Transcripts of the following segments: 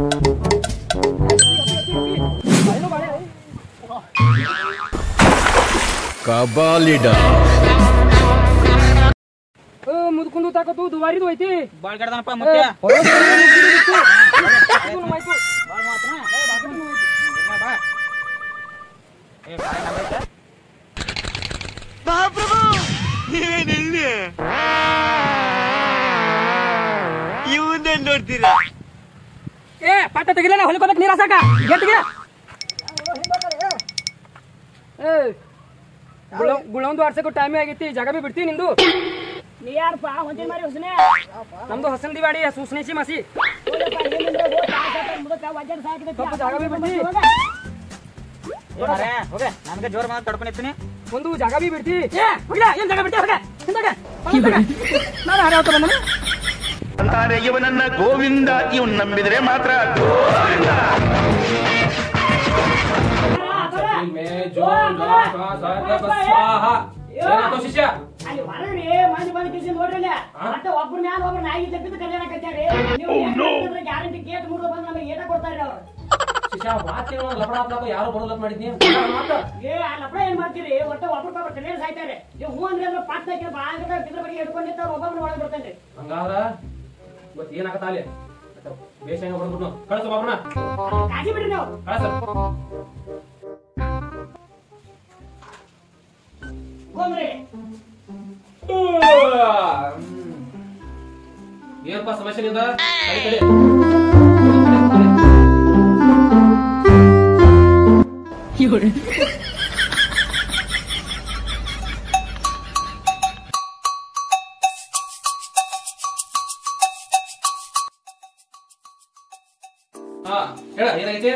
ಕಬಾಲಿಡ ಮುದ್ಕೊಂಡು ತಾಕತ್ತು ದುವಾರಿದು ಐತಿ ಬಾಳ್ ಗಡ್ದನಪ್ಪ ಮುತ್ಯ ಏ, ಹೊರಗ್ ಬಂದ್ರೆ ಮುಗ್ದು ಬಿತ್ತು. ಇದು ಆಯ್ತು. ಬಾಳ್ ಮಾತನ ಬಾ ಬಾ ಏ ಬಾಯ್ ನಮ್ಮೈತೆ ಏ ಪಟ್ಟ ತೆಗಿಲ ಹೊಲಕೋದಕ್ ನೀರ್ ಹಾಸಾಕ ಗೆಟ್ಟಿಗೆ ಏ ಗುಳ- ಗುಳೊಂದು ಆಡ್ಸಕ್ಕೂ ಟೈಮೇ ಆಗೈತಿ ಜಾಗ ಬಿ ಬಿಡ್ತಿ ನಿಂದು ನೀ ಯಾರಪ್ಪ ಹೊಂದಿನ ಮಾರಿ ಹೊಸನೆ ನಮ್ದು ಹಸನ್ ದಿವಾಡಿ ಸೂಸ್ನೇಸಿ ಮಾಸಿ ಸ್ವಲ್ಪ ಜಾಗ ಬಿ ಬಿಡ್ತಿ ಏ ಮಾರ್ರೆ, ಹೋಗೆ ನನ್ಗೆ ಜೋರ್ ಮಾತು ತಡ್ಕೊಂಡಿರ್ತೀನಿ ಒಂದು ಜಾಗ ಬಿ ಬಿಡ್ತಿ ಏ ಹೋಗಿಲ್ಲ ಏನ್ ಜಾಗ ಬಿಡ್ತಿ ಹೋಗ ಹಿಂದಾಗ ನಾನು ಹಾರ ಹೇಳ್ತಾ ಬಂದನು ಅಂತಾರೆ ಇವನನ್ನ ಗೋವಿಂದ ಇವನ್ ನಂಬಿದ್ರೆ ಮಾತ್ರ ಶಿಷ್ಯ ಅಲ್ಲಿ ಹೊರಗ್ರಿ ಮಂದಿ ಬಂದ ಕಿಸಿ ನೋಡ್ರಲ್ಲ ಮತ್ತೆ ಒಬ್ರ ಮ್ಯಾಲ ಒಬ್ರ ನಾಯಿ ತಪ್ಪಿದ್ದು ಕಲ್ಯಾಣ ಕಟ್ಟಾರಿ ನೀವು ಗ್ಯಾರಂಟಿ ಕೇಟ್ ಮುರಿದು ಬಂದು ನಮಗೆ ಏಟ ಕೊಡ್ತಾರ್ರಿ ಅವ್ರು ಶಿಷ್ಯ ಮಾತೇನೋ ಲಪಡ ಹಾಕ್ಲಾಕ ಯಾರು ಬರೋಲ್ಲ ಮಾಡಿದ್ನಿ ಮಾತ ಏ ಆ ಲಪಡ ಏನ್ ಮಾಡ್ತೀರಿ ಒಟ್ಟ ಒಬ್ರಿಗೊಬ್ರು ಕಲ್ಯಾಣ ಸಾಯ್ತಾರೆ ನೀವು ಹೂ ಅಂದ್ರೆ ಅಂದ್ರೆ ಪಾಟ್ ಹಾಕಿ ಬಾಳ ಬಿದ್ರ ಬಗ್ಗೆ ಹಿಡ್ಕೊಂಡಿರ್ತಾರ ಒಬ್ಬೊಬ್ರು ಒಳಗೆ ಬರ್ತಾನ್ರಿ ಹಂಗಾದ್ರ ಇವತ್ತು ಏನಾಗತ್ತ ಅಲ್ಲಿ ಬೇಷ ಹೆಂಗ ಬರ್ಬಿಟ್ಟು ಕಳ್ಸ ಬಾಬ್ರನ ಕಾಜಿ ಬಿಡ್ರಿ ನಾವು ಕಳ್ಸ ಕೊಂದ್ರಿ ಏನಪ್ಪ ಸಮಸ್ಯೆ ನಿಂದ ಕಡಿ ಕಡಿ ಹಾ ಹೇಳ ಏನಾಗೈತಿ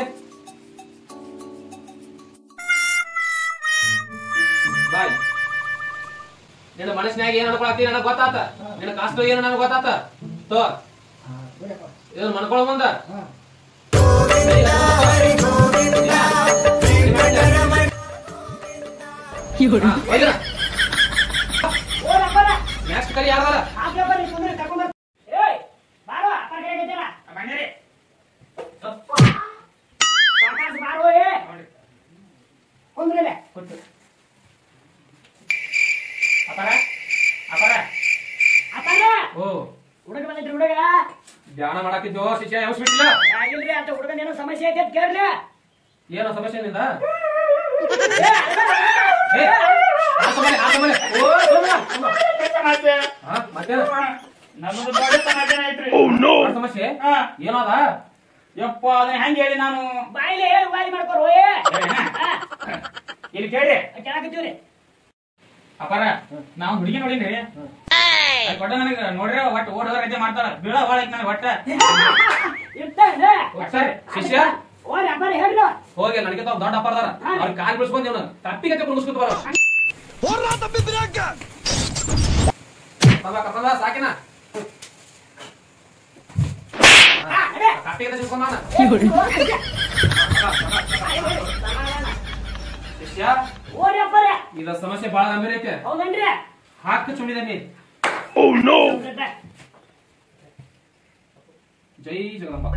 ಬಾಯ್ ನಿನ್ನ ಮನಸ್ಸಿನಾಗ ಏನ್ ಅನ್ಕೊಳತಿ ನನಗ್ ಗೊತ್ತಾತ ನಿನ್ನ ಕಾಸ್ಟ್ ಏನು ನನಗ್ ಗೊತ್ತಾತ ತೋ ಇದನ್ನ ಮನ್ಕೊಳ ಮುಂದ ನೆಕ್ಸ್ಟ್ ಕಲಿ ಯಾರದಾರ ಆಕೆ ಬರ್ರಿ ಕುಂದ್ರಿ ಕರ್ಕೊಂಡ್ ಬರ್ರಿ ಏಯ್ ಬಾರೋ ಅಪ್ಪ ಕರೆಯಾಗೈತಲ್ಲ ಬಂದಿರಿ ಸಾಕಾಸ್ ಬಾರೋ ಏ ಕುಂದ್ರಲೆ ಅಪಾರ ಅಪಾರ ಅಪ್ಪಾರ ಓ ಹುಡುಗ ಬಂದೈತ್ರಿ ಹುಡುಗ ಧ್ಯಾನ ಮಾಡಾಕಿದ್ಯೋ ಶಿಷ್ಯ ಯಾವಸ್ಬಿಟ್ಟಿಲ್ಲ ಆಗಿಲ್ರಿ ಅಂತ ಹುಡುಗನ ಏನೋ ಸಮಸ್ಯೆ ಐತೆ ಅಂತ ಕೇಳ್ರಿ ಏನೋ ಸಮಸ್ಯೆ ನಿಂದ ಏ, ಅಲ್ಲ, ಅಲ್ಲ, ಅಲ್ಲ. ಏ, ಆತ ಮೇಲೆ, ಆತ ಮೇಲೆ. ಓ, ಸುಮ್ನ. ಸಮಸ್ಯೆ ಹಾ, ಮತ್ತೇನು? ನಮ್ಮದು ದೊಡ್ಡ ಸಮಸ್ಯೆ ಐತ್ರಿ ಆ ಸಮಸ್ಯೆ ಹಾ. ಏನದ ಯಪ್ಪ ಅದನ್ನ ಹೆಂಗ್ ಹೇಳಿ ನಾನು ಬಾಯಿಲೆ ಹೇಳಿ ಬಾಯಿ ಮಾಡ್ಕೊರು ಏ ಇಲ್ಲಿ ಕೇಳ್ರಿ ಕೇಳಾಕತ್ತೀವ್ರಿ ಅಪಾರ ನಾವು ಹುಡುಗಿ ನೋಡಿನ್ರಿ ಅಲ್ಲಿ ಕೊಟ್ಟ ನನಗೆ ನೋಡ್ರಿ ಒಟ್ಟು ಓಡ್ ರಜೆ ಮಾಡ್ತಾರ ಬೀಳ ಬಾಳ ಐತಿ ನನಗೆ ಒಟ್ಟ ಇರ್ತೇನೆ ಸರಿ ಶಿಷ್ಯ ಓರಿ ಅಪ್ಪಾರ ಹೇಳ್ರಿ ಹೋಗಿ ನನಗೆ ತಾವ್ ದೊಡ್ಡ ಅಪ್ಪರ್ದಾರ ಅವ್ರ ಕಾಲ್ ಬಿಡಿಸ್ಕೊಂಡ್ ಇವನು ತಪ್ಪಿಗೆ ಮುಗಿಸ್ಕೊತ ಬರೋ ಕರ್ಕೊಂಡ್ ಬಾ, ಕರ್ಕೊಂಡ್ ಬಾ, ಸಾಕಿನ ಕಪ್ಪಿಗೆ ತಿಳ್ಕೊಂಡ್ ಶಿಷ್ಯ ಓರಿ ಅಪ್ಪಾರ ಇದ ಸಮಸ್ಯೆ ಬಹಳ ಗಂಭೀರ ಐತೆ ಹೌದನ್ರಿ ಹಾಕಿ ಚುಂಡಿದನಿ ಜೈ ಜಗದಂಬ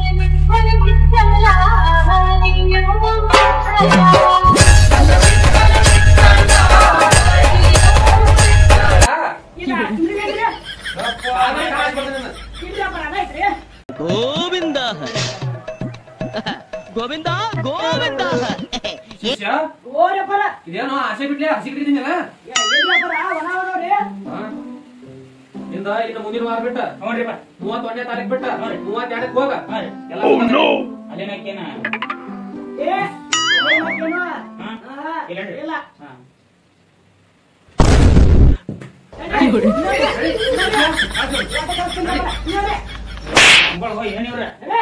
ಇಲ್ಲ ಇಲ್ರಿ ಆಮೇಲೆ ಕಾಲ್ ಬಿಡ್ತೀನಿ ನಾನು. ಇಲ್ರಿ ಅಪ್ಪಾರ ಅದೈತ್ರಿ ಗೋವಿಂದ ಗೋವಿಂದ ಗೋವಿಂದ ಶಿಷ್ಯ ಓರಿ ಅಪ್ಪಾರ ಇದೇನೋ ಆಸೆ ಬಿಡ್ಲಿ ಹಸಿ ಗಿಟ್ಟಿದ್ದೀನಲ್ಲ ಏ, ಇಲ್ರಿ ಅಪ್ಪಾರ ಒಣ ನೋಡ್ರಿ ಇಂದ ಇನ್ನು ಮುಂದಿನ ವಾರ ಬಿಟ್ಟ ನೋಡ್ರಿಪ್ಪ ಮೂವತ್ತೊಂದನೇ ತಾರೀಕು ಬಿಟ್ಟ ಮೂವತ್ತೆರಡಕ್ಕೆ ಹೋಗ ಹಾ ರೀ. ಎಲ್ಲ ಮುಗ್ದೈತೆ. ಅಲ್ಲೇನಕ್ಕೇನ ಏ ಏನೋ ಹಾ? ಹಾ, ಇಲ್ಲನ್ರಿ? ಇಲ್ಲ ಹಾ. ಅಂಬಳ ಹೋಗಿ ಏನಿವ್ರ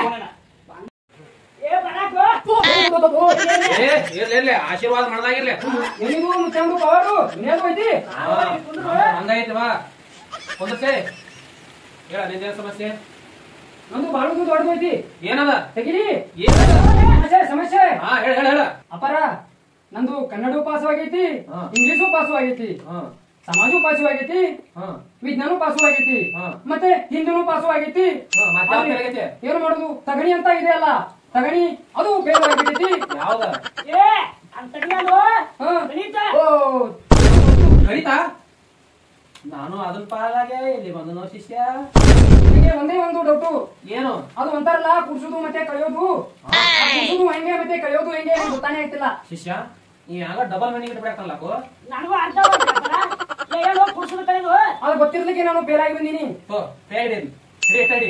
ಏ ಬರಾಕು ಏ ಇರ್ಲಿ ಇರ್ಲಿ ಆಶೀರ್ವಾದ ಮಾಡ್ದಾಗಿರ್ಲಿ ಎಲ್ಲಿಗೂ ಮುಚ್ಚಂದು ಪವರು ಇನ್ನೇನು ಐತಿ ಹಂಗೈತಿ ಬಾ ಕುಂದ್ರಸೆ ಹೇಳ ನಿಂದೇನ್ ಸಮಸ್ಯೆ ನಂದು ಬಾಳುದು ದೊಡ್ಡದು ಐತಿ ಏನದ ತೆಗಿರಿ ಏನದ ಸಮಸ್ಯೆ ಸಮಸ್ಯೆ ಹಾ ಹೇಳ ಹೇಳ ಹೇಳ ಅಪಾರ ನಂದು ಕನ್ನಡ ಪಾಸು ಆಗೈತಿ ಹಾ. ಇಂಗ್ಲಿಷು ಪಾಸು ಆಗೈತಿ ಹಾ ಸಮಾಜು ಪಾಸು ಆಗೈತಿ ಹಾ ವಿಜ್ಞಾನ ಪಾಸು ಆಗೈತಿ ಹಾ. ಮತ್ತೆ ಹಿಂದಿನೂ ಪಾಸು ಆಗೈತಿ ಹಾ, ಮತ್ತೆ ಯಾವ್ದ್ ಆದ್ರೆ ಆಗೈತಿ? ಏನ್ ಮಾಡುದು ತಗಣಿ ಅಂತ ಇದೆ ಅಲ್ಲ ತಗಣಿ ಅದು ಫೇಲ್ ಆಗಿಬಿಟ್ಟೈತಿ ಯಾವ್ದ ಏ ಅಂತ ತೆಗಿಯೋದು ಹಾ. ಗಣಿತ ಓ ಗಣಿತ ನಾನು ಅದನ್ನ ಪಾಲಾಗೆ ಇಲ್ಲಿ ಬಂದನೋ ಶಿಷ್ಯ ನನಗೆ ಒಂದೇ ಒಂದು ಡೌಟು ಏನು ಅದು ಅಂತಾರಲ್ಲ ಕುಡ್ಸುದು ಮತ್ತೆ ಕಳಿಯೋದು ಆ ಕುಡ್ಸುದು ಹೆಂಗೆ ಮತ್ತೆ ಕಳಿಯೋದು ಹೆಂಗೆ ನಂಗ್ ಗೊತ್ತಾನೆ ಆಗ್ತಿಲ್ಲ ಶಿಷ್ಯ ನೀ ಹಂಗ ಡಬಲ್ ಮೀನಿಂಗ್ ಇಟ್ಬಿಡಕಲ್ಲಕು ನನಗೂ ಅರ್ಥ ಆಗ್ತದ ಹೇಳೋ ಕುಡ್ಸದ ಕಳೆದು ಅದು ಗೊತ್ತಿರ್ಲಿಕ್ಕೆ ನಾನು ಫೇಲ್ ಆಗಿ ಬಂದೀನಿ ತೋ ತಡಿ ಹಿಡಿ ತಡಿ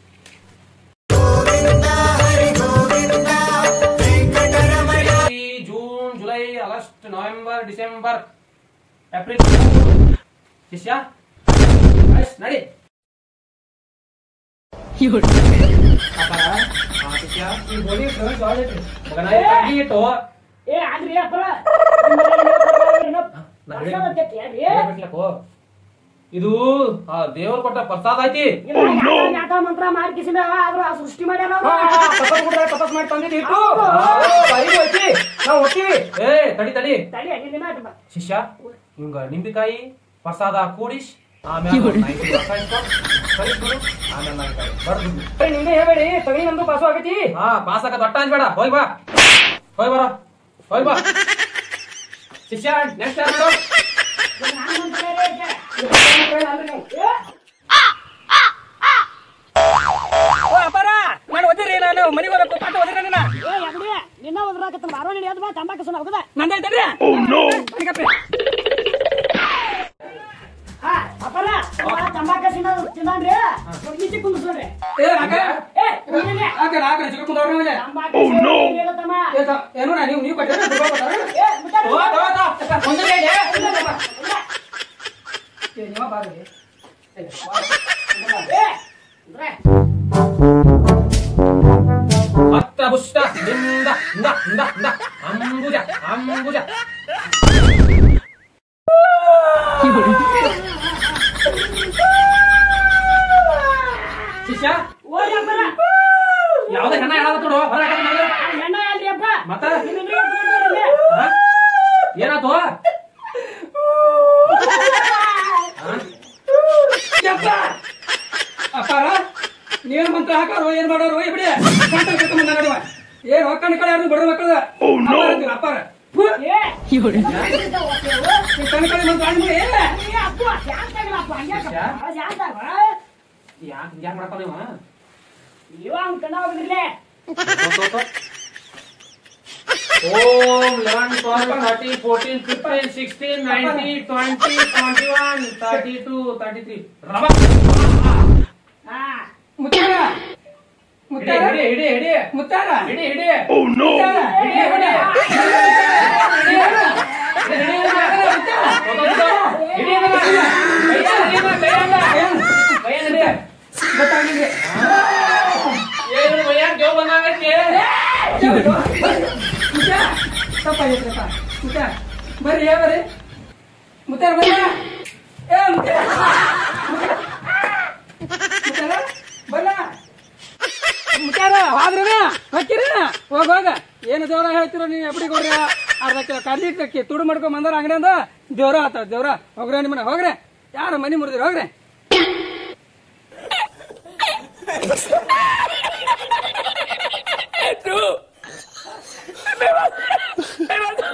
June July August November December April ಶಿಷ್ಯ ಆಯ್ತ್, ನಡಿ ಅಪ್ಪಾರ, ಆ ಶಿಷ್ಯ ಈ ಗೋಲಿ ಕಣ್ ಜಾಳ ಐತ್ರಿ. ಮಗನ ಈ ಕಡ್ಡಿ ಇಟ್ಟು ಏ ಆದ್ರಿ ಅಪ್ಪರ ಬಿಡ್ಲಕ್ಕು. ಇದು ಆ ದೇವ್ರು ಕೊಟ್ಟ ಪ್ರಸಾದ ಐತಿ ಯಾಕ ಮಂತ್ರ ಮಾಡ್ಕಿಸಿದ ಆದ್ರ ಸೃಷ್ಟಿ ಮಾಡ್ಯಾರ ಹಾ, ಹಾ, ತಪಸ್ ಬಿಡ್ತಾರೆ, ತಪಸ್ ಮಾಡಿ ತಂದಿದ್ದು ಇಟ್ಟು ಹೌದು. ಬಾಯಿಗೆ ಹೋಯ್ತಿ ನಾವು ಹೋಗ್ತೀವಿ ಏ ತಡಿ ತಡಿ ತಡಿ ನಿನ್ನ ಮಾತು ಬಾ. ಶಿಷ್ಯ ಹಿಂಗ ನಿಂಬಿಕಾಯಿ ಪ್ರಸಾದ ಕೂಡಿಸ್ ಆಮೇಲೆ ನಾಲ್ಕು ರಸ ಇಟ್ಕೊ, ಕಲಿಸ್ಬಿಡು, ಆಮೇಲೆ ನಾಲ್ಕು ಬರ್ದು ಬಿಡು. ಬರೀ ನಿಂಗೆ ಹೇಳ್ಬೇಡಿ ತಗಣಿ ನಮ್ದು ಪಾಸು ಆಗೈತಿ ಹಾ ಪಾಸಕ ದೊಡ್ಡ ಅನ್ಬೇಡ ಹೋಯ್ ಬಾ ಹೋಯ್ ಬರ ಹೋಯ್ ಬಾ ಶಿಷ್ಯ ನೆಕ್ಸ್ಟ್ ಯಾರು ನೋಡು ನಾನ್ ಮಂತ್ರ ಹೇಳ್ದೆ. ಅಲ್ರಿ ನೀವು. ಏ, ಓ ಅಪ್ಪಾರ ನಾನು ಓದಿರಿ ನಾನು ಮನೆಗೆ ಹೋಗ್ಬೇಕು ಪಾಠ ಓದಿರ ನಿನ್ನ ಏ ಯಗಡಿ, ನಿನ್ನ ಉದ್ರಾಕತ್ತ ಮಾರೋ ನಡಿ ಅದ್ ಬಾ ತಂಬಾಕ ಸುಣ್ಣ ಹೋಗದ ನಂದೈತಲ್ರಿ ಮನೆಗಪ್ಪಿ. ಹಾ ಅಪ್ಪರ ತಂಬಾಕ ಸಿನ್ನ ತಿಂದಾನ್ರಿ ಮುಗಿಸಿ ಕುಂದ್ರಿ ಏ ರಾಕ ಏ ಕುಂದ್ರಿಲೆ. ರಾಕ ರಾಕ ಚಿಕ್ಕ ಕುಂದವ್ರ ಮೇಲೆ ತಂಬಾಕ ಸಿನ್ನ ತಮ್ಮ ಏ ತ- ಏನು ನಾ ನೀವು ನೀವು ಕೊಟ್ಟಿರ ದುಡ್ಡು ಕೊಟ್ಟಾರ ಏ ಮುಟ್ಟಾರ ಓ, ತಗೋ, ತಗೋ. ಒಂದು ಕೈ ಇದೆ. ಏ ನೀವ ಬಾರ್ರಿ ಏ, ಬಾ. ಏ ಅಂದ್ರೆ ಹತ್ತ ಬುಷ್ಟ ನಿಂದ ಇಂದ ಇಂದ ಇಂದ ಅಂಬುಜ ಅಂಬುಜ ಶಿಷ್ಯ ಓಡಿ ಅಪ್ಪರ ಯಾವ್ದೇ ಹೆಣ್ಣ ಹೇಳಾಕತ್ತೋಡು ಹೊರ ಹಾಕತ್ತ ಮೇಲೆ. ಆ ಹೆಣ್ಣ ಅಲ್ರಿ ಅಪ್ಪ ಮತ್ತ ನಿನ್ನ ಎದುರಿಗೆ ಕುಂದ್ರಿಲೆ. ಹಾ? ಏನಾತು ಯಪ್ಪ! ಅಪ್ಪಾರ ನೀವೇನು ಮಂತ್ರ ಹಾಕಾರೋ ಏನ್ ಮಾಡೋರು ಏ ಬಿಡಿ ಗಂಟೆ ಕರ್ಕೊಂಡ್ ಬಂದ ನಡುವ ಏನ್ ಹೊಕ್ಕಣ ಕಡೆ ಯಾರು ಬಡ ಮಕ್ಕಳು ಅಪ್ಪಾರ ಅಂತೀವಿ, ಅಪ್ಪಾರ ಫು, ಏ ಈ ಕಣ್ ಕಡೆ ಮಂತ್ರ ಆಡ್ಬಿಡಿ. ಏ, ಏ ಅಪ್ಪ ಶಾಂತ ಆಗಲಪ್ಪ ಹಂಗ್ಯಾಕ ಶಾಂತ ಆಗ ಯಾಕೆ ಯಾಕೆ ಮಾಡಪ್ಪ ನೀವು ಇವ ಅವ್ನ್ ಕಣ್ಣ ಹೋಗಿರ್ಲೆ ಓಂ eleven twelve thirty fourteen fifteen sixteen nineteen twenty twenty one thirty two thirty three ರಮ ಹಾ ಮುತ್ತಾರ ಹಿಡಿ ಮುತ್ತಾರ ಹಿಡಿ ಹಿಡಿ ಹಿಡಿ ಮುತ್ತಾರ ಹಿಡಿ ಹಿಡಿ ಮುತ್ತಾರ ಹಿಡಿ ಹಿಡಿ ಗೊತ್ತಾಗಿಲ್ರಿ ಮುತ್ತ ತಪ್ಪಾಗೈತ್ರಪ್ಪ ಮುತ್ತ ಬರ್ರಿ ಏ ಬರ್ರಿ ಮುತ್ತಾರ ಬರ್ರಿ ಏ ಮುತ್ತಾರ ಮುತ್ತಾರ ಬಲ್ಲ ಮುತ್ತಾರ ಹೋದ್ರನ ಹೊಕ್ಕಿರ ಹೋಗ ಹೋಗ ಏನು ದೇವ್ರ ಹೇಳ್ತಿರೋ ನೀವು ಎಪ್ಪಡಿ ಕೊಡ್ರಿ ಅರ್ಧ ಕಿಲೋ ಕಡ್ಲಿ ಕಕ್ಕಿ ತುಡು ಮಾಡ್ಕೊಂಡ್ ಬಂದಾರ ಅಂಗಡಿಯಿಂದ ದೇವ್ರ ಆತ ದೇವ್ರ ಹೋಗ್ರೆ ನಿಮ್ಮನ್ನ ಹೋಗ್ರೆ ಯಾರ ಮನಿ ಮುರಿದಿರಿ ಹೋಗ್ರೆ Two.